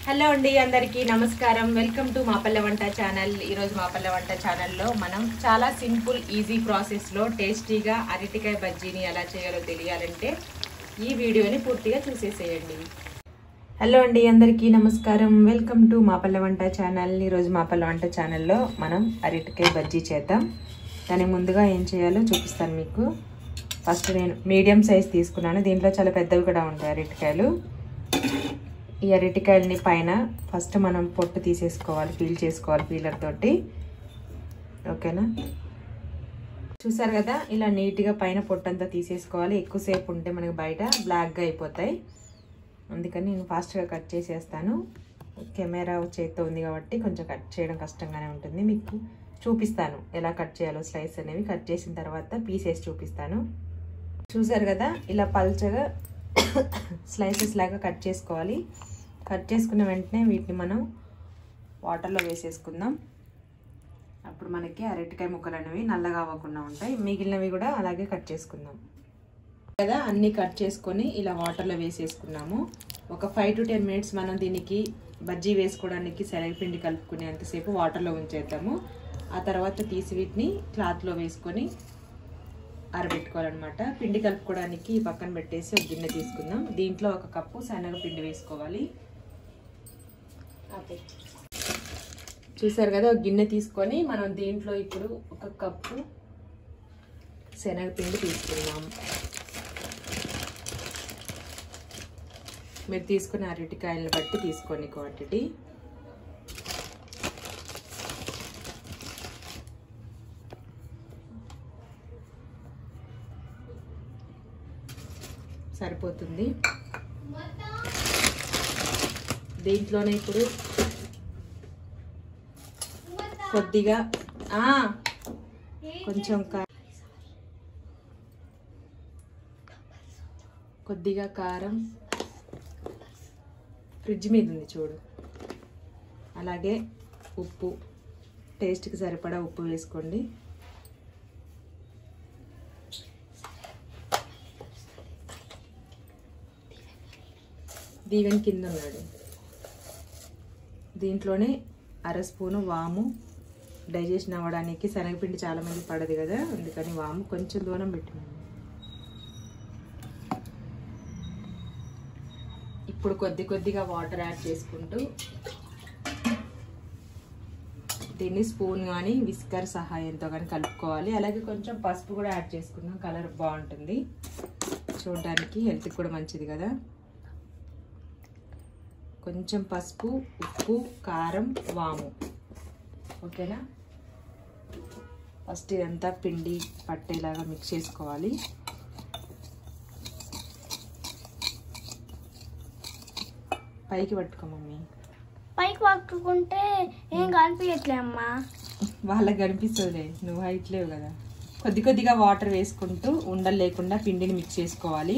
Hello అండి అందరికీ నమస్కారం వెల్కమ్ టు మాపల్లె వంట ఛానల్ ఈరోజు మాపల్లె వంట ఛానల్లో మనం చాలా సింపుల్ ఈజీ ప్రాసెస్లో టేస్టీగా అరటికాయ బజ్జీని ఎలా చేయాలో తెలియాలంటే ఈ వీడియోని పూర్తిగా చూసేసేయండి హలో అండి అందరికీ నమస్కారం వెల్కమ్ టు మాపల్లె వంట ఛానల్ ఈరోజు మాపల్లె వంట ఛానల్లో మనం అరటికాయ బజ్జీ చేద్దాం దానికి ముందుగా ఏం చేయాలో చూపిస్తాను మీకు ఫస్ట్ నేను మీడియం సైజ్ తీసుకున్నాను దీంట్లో చాలా పెద్దవి కూడా ఉంటాయి అరటికాయలు ఈ అరటికాయలని పైన ఫస్ట్ మనం పొట్టు తీసేసుకోవాలి పీల్ చేసుకోవాలి పీలర్ తోటి ఓకేనా చూసారు కదా ఇలా నీట్గా పైన పొట్టంతా తీసేసుకోవాలి ఎక్కువసేపు ఉంటే మనకి బయట బ్లాక్గా అయిపోతాయి అందుకని నేను ఫాస్ట్గా కట్ చేసేస్తాను కెమెరా చేత్తో ఉంది కాబట్టి కొంచెం కట్ చేయడం కష్టంగానే ఉంటుంది మీకు చూపిస్తాను ఎలా కట్ చేయాలో స్లైస్ అనేవి కట్ చేసిన తర్వాత పీసెస్ చూపిస్తాను చూసారు కదా ఇలా పల్చగా స్లైసెస్ లాగా కట్ చేసుకోవాలి కట్ చేసుకున్న వెంటనే వీటిని మనం వాటర్లో వేసేసుకుందాం అప్పుడు మనకి అరటికాయ ముక్కలు అనేవి నల్లగా అవ్వకుండా ఉంటాయి మిగిలినవి కూడా అలాగే కట్ చేసుకుందాం కదా అన్నీ కట్ చేసుకొని ఇలా వాటర్లో వేసేసుకున్నాము ఒక ఫైవ్ టు టెన్ మినిట్స్ మనం దీనికి బజ్జీ వేసుకోవడానికి శనగపిండి కలుపుకునేంతసేపు వాటర్లో ఉంచేద్దాము ఆ తర్వాత తీసి వీటిని క్లాత్లో వేసుకొని ఆరబెట్టుకోవాలన్నమాట పిండి కలుపుకోవడానికి పక్కన పెట్టేసి ఒక గిన్నె తీసుకుందాం దీంట్లో ఒక కప్పు శనగపిండి వేసుకోవాలి చూసారు కదా ఒక గిన్నె తీసుకొని మనం దీంట్లో ఇప్పుడు ఒక కప్పు శనగపిండి తీసుకుందాం మీరు తీసుకున్న అరటికాయలను బట్టి తీసుకోండి క్వాంటిటీ సరిపోతుంది దీంట్లోనే ఇప్పుడు కొద్దిగా కొంచెం కొద్దిగా కారం ఫ్రిడ్జ్ మీద ఉంది చూడు అలాగే ఉప్పు టేస్ట్కి సరిపడా ఉప్పు వేసుకోండి దీవెన్ కింద ఉన్నాడు దీంట్లోనే అర స్పూను వాము డైజెషన్ అవ్వడానికి శనగపిండి చాలామంది పడదు కదా అందుకని వాము కొంచెం దూరం పెట్టినాను ఇప్పుడు కొద్ది కొద్దిగా వాటర్ యాడ్ చేసుకుంటూ దీన్ని స్పూన్ కానీ విస్కర్ సహాయంతో కానీ కలుపుకోవాలి అలాగే కొంచెం పసుపు కూడా యాడ్ చేసుకున్నాం కలర్ బాగుంటుంది చూడడానికి హెల్త్కి కూడా మంచిది కదా కొంచెం పసుపు ఉప్పు కారం వాము ఓకేనా ఫస్ట్ ఇదంతా పిండి పట్టేలాగా మిక్స్ చేసుకోవాలి పైకి పట్టుకో మమ్మీ పైకి పట్టుకుంటే ఏం కనిపించట్లే అమ్మా వాళ్ళకి కనిపిస్తుంది నువ్వు హైట్ లేవు కదా కొద్ది కొద్దిగా వాటర్ వేసుకుంటూ ఉండలు లేకుండా పిండిని మిక్స్ చేసుకోవాలి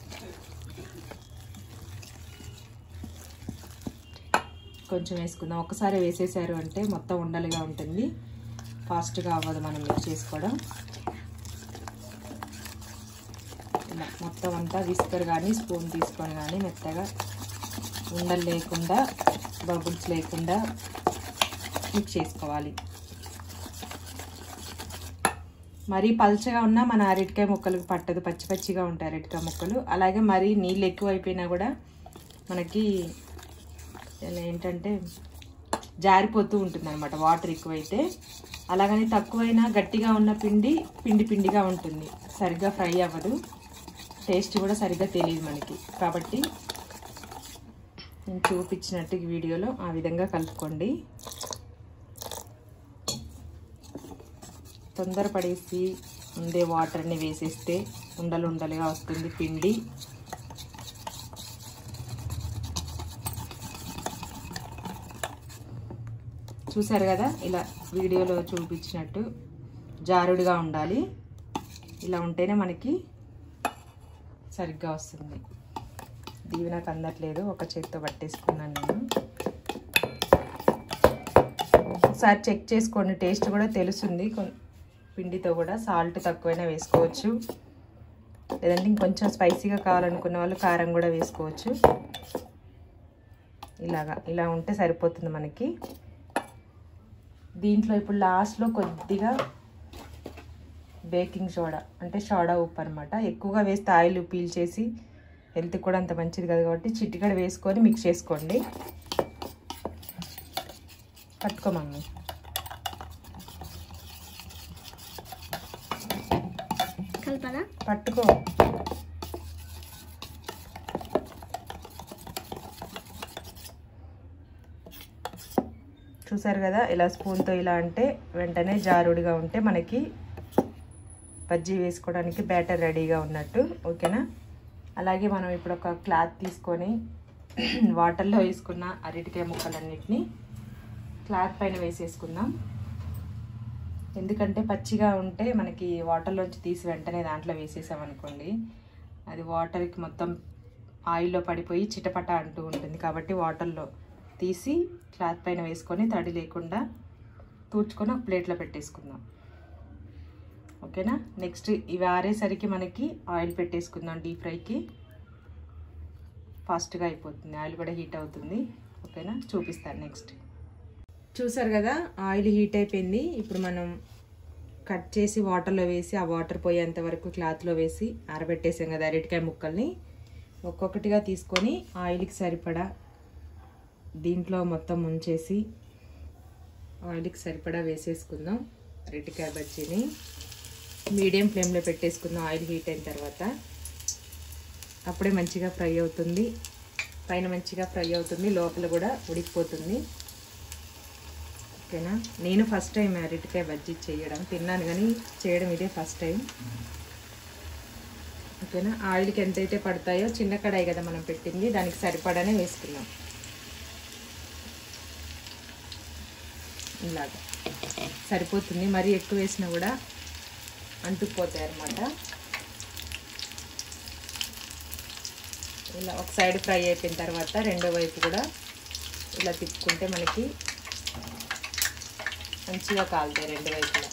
కొంచెం వేసుకుందాం ఒకసారి వేసేసారు అంటే మొత్తం ఉండలుగా ఉంటుంది ఫాస్ట్గా అవ్వదు మనం మిక్స్ చేసుకోవడం ఇలా మొత్తం అంతా విస్కర్ కానీ స్పూన్ తీసుకొని కానీ మెత్తగా ఉండలు లేకుండా బబుల్స్ లేకుండా మిక్స్ చేసుకోవాలి మరీ పల్చగా ఉన్నా మన అరటికాయ ముక్కలకు పట్టదు పచ్చి పచ్చిగా ఉంటాయి అరటికాయ ముక్కలు అలాగే మరీ నీళ్ళు ఎక్కువ అయిపోయినా కూడా మనకి ఏంటంటే జారిపోతూ ఉంటుంది అనమాట వాటర్ ఎక్కువైతే అలాగని తక్కువైనా గట్టిగా ఉన్న పిండి పిండి పిండిగా ఉంటుంది సరిగ్గా ఫ్రై అవ్వదు టేస్ట్ కూడా సరిగ్గా తెలియదు మనకి కాబట్టి నేను చూపించినట్టు ఈ వీడియోలో ఆ విధంగా కలుపుకోండి తొందరపడేసి ఉండే వాటర్ని వేసేస్తే ఉండలు ఉండలుగా వస్తుంది పిండి చూసారు కదా ఇలా వీడియోలో చూపించినట్టు జారుడుగా ఉండాలి ఇలా ఉంటేనే మనకి సరిగ్గా వస్తుంది దీవి నాకు అందట్లేదు ఒక చేతితో పట్టేసుకున్నాను నేను ఒకసారి చెక్ చేసుకోండి టేస్ట్ కూడా తెలుస్తుంది పిండితో కూడా సాల్ట్ తక్కువైనా వేసుకోవచ్చు లేదంటే ఇంకొంచెం స్పైసీగా కావాలనుకున్న వాళ్ళు కారం కూడా వేసుకోవచ్చు ఇలాగా ఇలా ఉంటే సరిపోతుంది మనకి దీంట్లో ఇప్పుడు లాస్ట్లో కొద్దిగా బేకింగ్ సోడా అంటే సోడా ఉప్పు అనమాట ఎక్కువగా వేస్తే ఆయిల్ పీల్చేసి హెల్త్ కూడా అంత మంచిది కదా కాబట్టి చిటికడ వేసుకొని మిక్స్ చేసుకోండి పట్టుకో మమ్మీ కలపనా పట్టుకో చూసారు కదా ఇలా స్పూన్తో ఇలా అంటే వెంటనే జారుడుగా ఉంటే మనకి బజ్జీ వేసుకోవడానికి బ్యాటర్ రెడీగా ఉన్నట్టు ఓకేనా అలాగే మనం ఇప్పుడు ఒక క్లాత్ తీసుకొని వాటర్లో వేసుకున్న అరటికాయ ముక్కలన్నిటిని క్లాత్ పైన వేసేసుకుందాం ఎందుకంటే పచ్చిగా ఉంటే మనకి వాటర్లోంచి తీసి వెంటనే దాంట్లో వేసేసామనుకోండి అది వాటర్కి మొత్తం ఆయిల్లో పడిపోయి చిటపట అంటూ ఉంటుంది కాబట్టి వాటర్లో తీసి క్లాత్ పైన వేసుకొని తడి లేకుండా తూర్చుకొని ఒక ప్లేట్లో పెట్టేసుకుందాం ఓకేనా నెక్స్ట్ ఇవి ఆరేసరికి మనకి ఆయిల్ పెట్టేసుకుందాం డీప్ ఫ్రైకి ఫాస్ట్గా అయిపోతుంది ఆయిల్ కూడా హీట్ అవుతుంది ఓకేనా చూపిస్తాను నెక్స్ట్ చూసారు కదా ఆయిల్ హీట్ అయిపోయింది ఇప్పుడు మనం కట్ చేసి వాటర్లో వేసి ఆ వాటర్ పోయేంత వరకు క్లాత్లో వేసి ఆరబెట్టేసాం కదా అరటికాయ ముక్కల్ని ఒక్కొక్కటిగా తీసుకొని ఆయిల్కి సరిపడా దీంట్లో మొత్తం ముంచేసి ఆయిల్కి సరిపడా వేసేసుకుందాం అరటికాయ బజ్జీని మీడియం ఫ్లేమ్లో పెట్టేసుకుందాం ఆయిల్ హీట్ అయిన తర్వాత అప్పుడే మంచిగా ఫ్రై అవుతుంది పైన మంచిగా ఫ్రై అవుతుంది లోపల కూడా ఉడికిపోతుంది ఓకేనా నేను ఫస్ట్ టైం అరటికాయ బజ్జీ చేయడం తిన్నాను కానీ చేయడం ఇదే ఫస్ట్ టైం ఓకేనా ఆయిల్కి ఎంతైతే పడతాయో చిన్న కడాయి కదా మనం పెట్టింది దానికి సరిపడానే వేసుకున్నాం ఇలాగా సరిపోతుంది మరీ ఎక్కువ వేసినా కూడా అంటుకుపోతాయి అన్నమాట ఇలా ఒక సైడ్ ఫ్రై అయిపోయిన తర్వాత రెండో వైపు కూడా ఇలా తిప్పుకుంటే మనకి మంచిగా కాలుతాయి రెండు వైపులా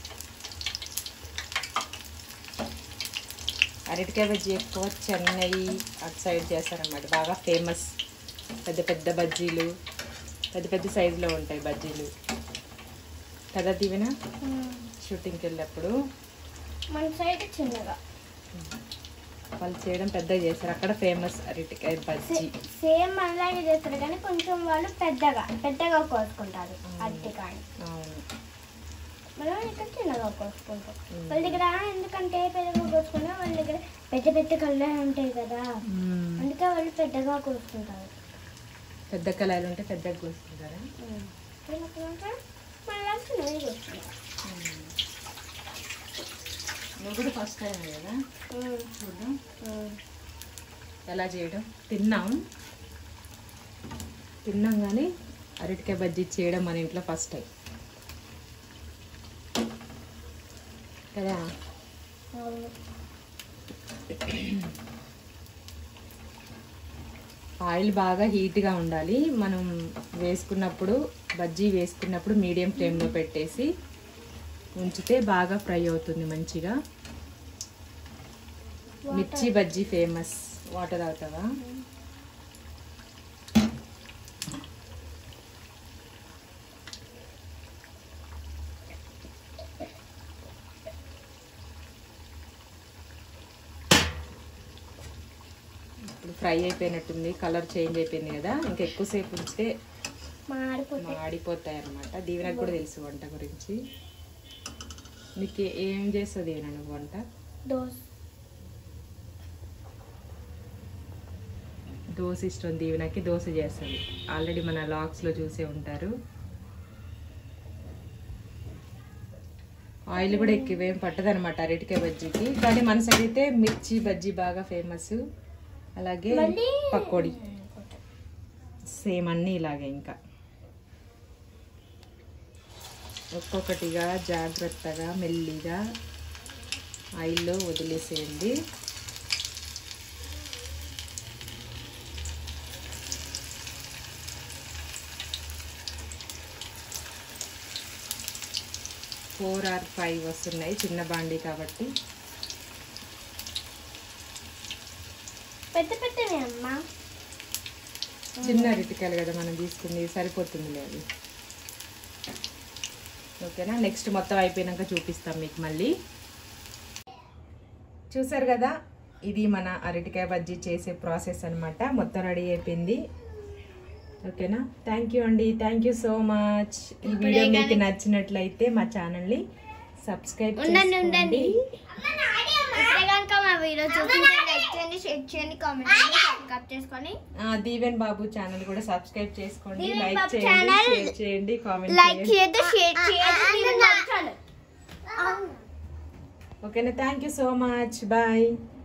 అరటికాయ బజ్జీ ఎక్కువ చెన్నై అటు సైడ్ చేస్తారనమాట బాగా ఫేమస్ పెద్ద పెద్ద బజ్జీలు పెద్ద పెద్ద సైజులో ఉంటాయి బజ్జీలు కదా దీవెన షూటింగ్కి వెళ్ళినప్పుడు మన సైడ్ చిన్నగా వాళ్ళు చేయడం పెద్దగా చేస్తారు అక్కడ ఫేమస్ అరటికాయ బజ్జీ సేమ్ అలాగే చేస్తారు కానీ కొంచెం వాళ్ళు పెద్దగా పెద్దగా కోసుకుంటారు అరటికాయని అవును మనం ఇక్కడ చిన్నగా కోసుకుంటాం వాళ్ళ దగ్గర ఎందుకంటే పెద్దగా కోసుకున్నా వాళ్ళ దగ్గర పెద్ద పెద్ద కళ్ళు ఉంటాయి కదా మ్మ్. అందుకే వాళ్ళు పెద్దగా కోసుకుంటారు పెద్ద కళాయిలు ఉంటే పెద్దగా కోసుకుంటారా ఎందుకంటే మళ్ళీ చిన్నగా కోసుకుంటారు నువ్వు కూడా ఫస్ట్ టైం కదా ఉమ్, చూద్దాం ఉమ్. ఎలా చేయడం తిన్నాం తిన్నాం కానీ అరటికాయ బజ్జీ చేయడం మన ఇంట్లో ఫస్ట్ టైం కదా అవును. ఆయిల్ బాగా హీట్గా ఉండాలి మనం వేసుకున్నప్పుడు బజ్జీ వేసుకున్నప్పుడు మీడియం ఫ్లేమ్లో పెట్టేసి ఉంచితే బాగా ఫ్రై అవుతుంది మంచిగా మిర్చి బజ్జీ ఫేమస్ వాటర్ అవుతావా ఇప్పుడు ఫ్రై అయిపోయినట్టుంది కలర్ చేంజ్ అయిపోయింది కదా ఇంకా ఎక్కువసేపు ఉంచితే మాడిపోతే మాడిపోతాయి అనమాట దీవెనకు కూడా తెలుసు వంట గురించి నీకు ఏం చేస్తుంది దీవెన నువ్వు వంట దోశ దోశ ఇష్టం దీవెనకి దోశ చేస్తుంది ఆల్రెడీ మన లాక్స్లో చూసే ఉంటారు ఆయిల్ కూడా ఎక్కువేం పట్టదనమాట అరటికాయ బజ్జీకి కానీ మన సైడ్ అయితే మిర్చి బజ్జీ బాగా ఫేమస్ అలాగే మళ్ళీ పకోడీ సేమ్ అన్నీ ఇలాగే ఇంకా ఒక్కొక్కటిగా జాగ్రత్తగా మెల్లిగా ఆయిల్లో వదిలేసేయండి ఫోర్ ఆర్ ఫైవ్ వస్తున్నాయి చిన్న బాండీ కాబట్టి పెద్ద పెద్దనే అమ్మా చిన్న అరటికాయలు కదా మనం తీసుకుంది సరిపోతుంది అది ఓకేనా నెక్స్ట్ మొత్తం అయిపోయినాక చూపిస్తాం మీకు మళ్ళీ చూసారు కదా ఇది మన అరటికాయ బజ్జీ చేసే ప్రాసెస్ అన్నమాట మొత్తం రెడీ అయిపోయింది ఓకేనా థ్యాంక్ యూ అండి థ్యాంక్ యూ సో మచ్ ఈ వీడియో మీకు నచ్చినట్లయితే మా ఛానల్ని సబ్స్క్రైబ్ ఉండండి ఉండండి చేసుకోండి ఇప్పుడే కనుక మా వీడియో చూస్తుంటే లైక్ చేయండి షేర్ చేయండి కామెంట్ చేయండి సబ్స్క్రైబ్ చేసుకొని ఆ, దీవెన్ బాబు ఛానల్ కూడా సబ్స్క్రైబ్ చేసుకోండి దీవెన్ లైక్ బాబు చేయండి ఛానల్ షేర్ చేయండి కామెంట్ లైక్ చేయండి చేయొద్దు షేర్ చేయొద్దు ఓకేనా thank you so much bye